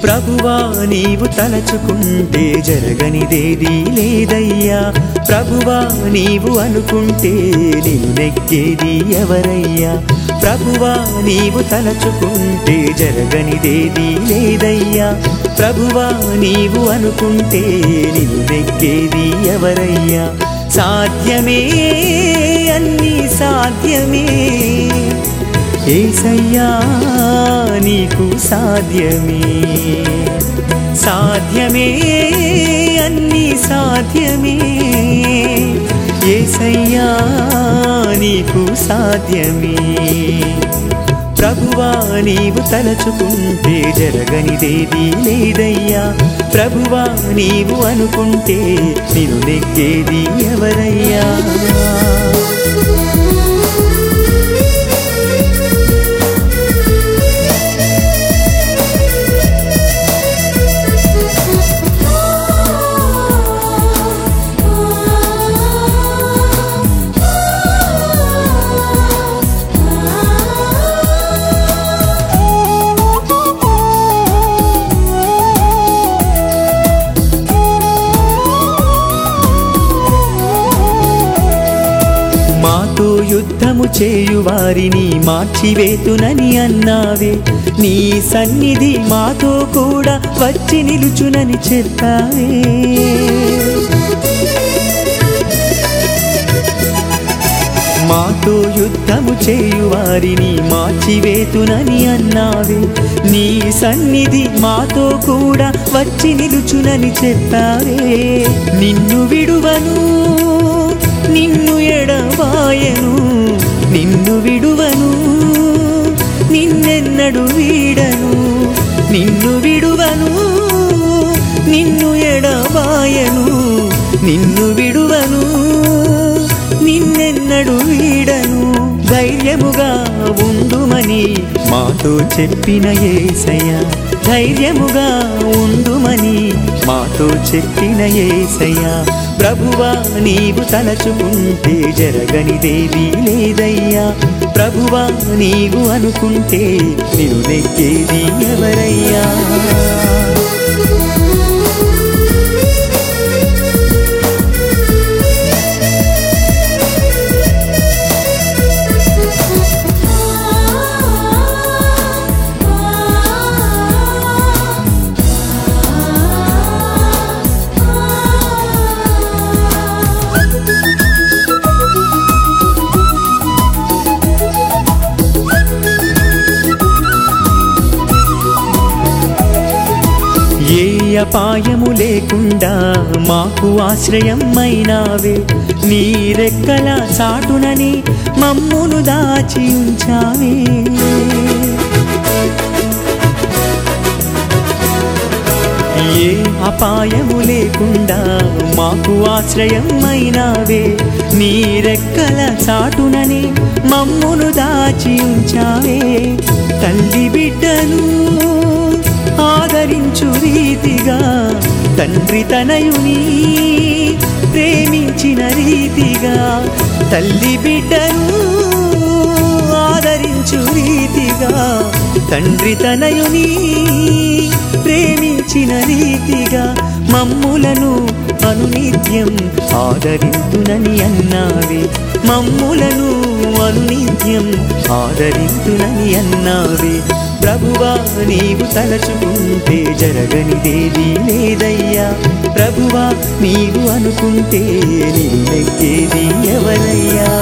ప్రభువా నీవు తలచుకుంటే జరగనిదేది లేదయ్యా ప్రభువా నీవు అనుకుంటే నిన్ను నెగ్గేది ఎవరయ్యా ప్రభువా నీవు తలచుకుంటే జరగనిదేది లేదయ్యా ప్రభువా నీవు అనుకుంటే నిన్ను నెగ్గేది ఎవరయ్యా సాధ్యమే అన్నీ సాధ్యమే ఏసయ్యా నీకు సాధ్యమే సాధ్యమే అన్నీ సాధ్యమే ఏసయ్యా నీకు సాధ్యమే ప్రభువా నీవు తలచుకుంటే జరగనిదేది లేదయ్యా ప్రభువా నీవు అనుకుంటే నిన్ను నెగ్గేది ఎవరయ్యా మాతో యుద్ధము చేయు వారిని మార్చివేతునని అన్నావే నీ సన్నిధి మాతో కూడా వచ్చి నిలుచునని చెప్పావే మాతో యుద్ధము చేయు వారిని మార్చివేతునని అన్నావే నీ సన్నిధి మాతో కూడా వచ్చి నిలుచునని చెప్పావే నిన్ను విడువను నిన్ను ఎడబాయను నిన్ను విడువను నిన్నెన్నడు వీడను నిన్ను విడువను నిన్ను ఎడబాయను నిన్ను విడువను నిన్నెన్నడు వీడను ధైర్యముగా ఉండుమని మాతో చెప్పిన ఏసయ్య ధైర్యముగా ఉండుమని మాతో చెప్పిన ఏసయ్య ప్రభువా నీవు తలచుకుంటే జరగనిదేది లేదయ్యా ప్రభువా నీవు అనుకుంటే నిన్ను నెగ్గేది ఎవరయ్యా ఏ అపాయము లేకుండా మాకు ఆశ్రయం అయినావే నీ రెక్కల చాటునని మమ్మును దాచి ఉంచావే ఏ అపాయము లేకుండా మాకు ఆశ్రయం అయినావే నీ రెక్కల చాటునని మమ్మును దాచి ఉంచావే తల్లి బిడ్డను ఆదరించు రీతిగా తండ్రి తనయుని ప్రేమించిన రీతిగా తల్లి బిడ్డను ఆదరించు రీతిగా తండ్రి తనయుని ప్రేమించిన రీతిగా మమ్ములను అనునిత్యం ఆదరింతునని అన్నావే మమ్ములను అనునిత్యం ఆదరింతునని అన్నావే ప్రభువా నీవు తలచుకుంటే జరగనిదేది లేదయ్యా ప్రభువా నీవు అనుకుంటే నిన్నెక్కేది ఎవరయ్యా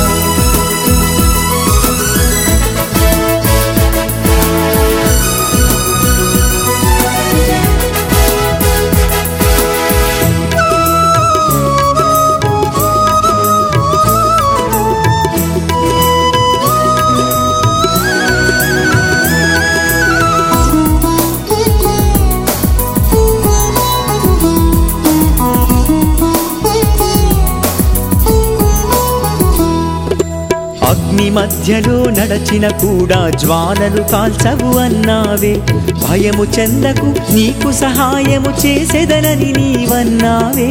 అగ్ని మధ్యలో నడచిన కూడా జ్వాలలు కాల్చవు అన్నావే భయము చెందకు నీకు సహాయము చేసేదనని నీవన్నావే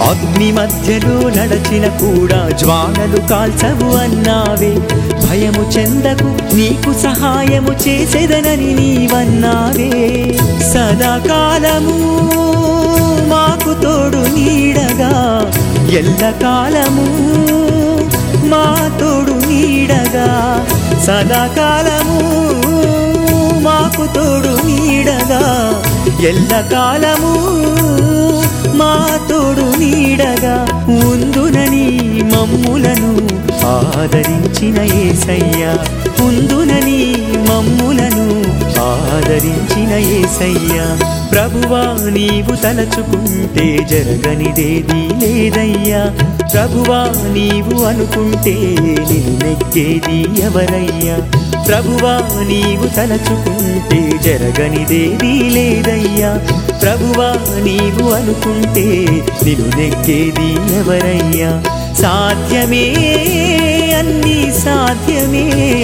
అగ్ని మధ్యలో నడచిన కూడా జ్వాలలు కాల్చవు అన్నావే భయము చెందకు నీకు సహాయము చేసేదనని నీవన్నావే సదాకాలము మాకు తోడు నీడగా ఎల్లకాలము మా తోడు నీడగా సదాకాలము మాకు తోడు నీడగా ఎల్లకాలము మా తోడు నీడగా ఉందునని మమ్ములను ఆదరించిన ఏసయ్యా ఉందునని మమ్ములను ఆదరించిన ఏసయ్యా ప్రభువా నీవు తలచుకుంటే జరగనిదేది లేదయ్యా ప్రభువా నీవు అనుకుంటే నిన్ను నెగ్గేది ఎవరయ్యా ప్రభువా నీవు తలచుకుంటే జరగనిదేది లేదయ్యా ప్రభువా నీవు అనుకుంటే నిన్ను నెగ్గేది ఎవరయ్యా సాధ్యమే అన్ని సాధ్యమే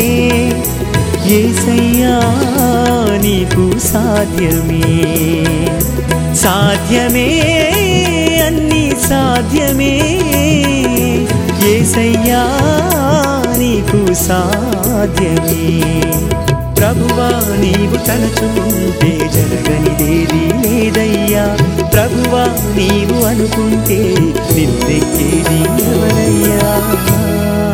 ఏసయ్యా నీకు సాధ్యమే సాధ్యమే అన్ని సాధ్యమే ఏసయ్యా నీకు సాధ్యమే ప్రభువా నీవు తలచుకుంటే జరగనిదేది లేదయ్యా ప్రభువా నీవు అనుకుంటే నిన్నెక్కేది ఎవరయ్యా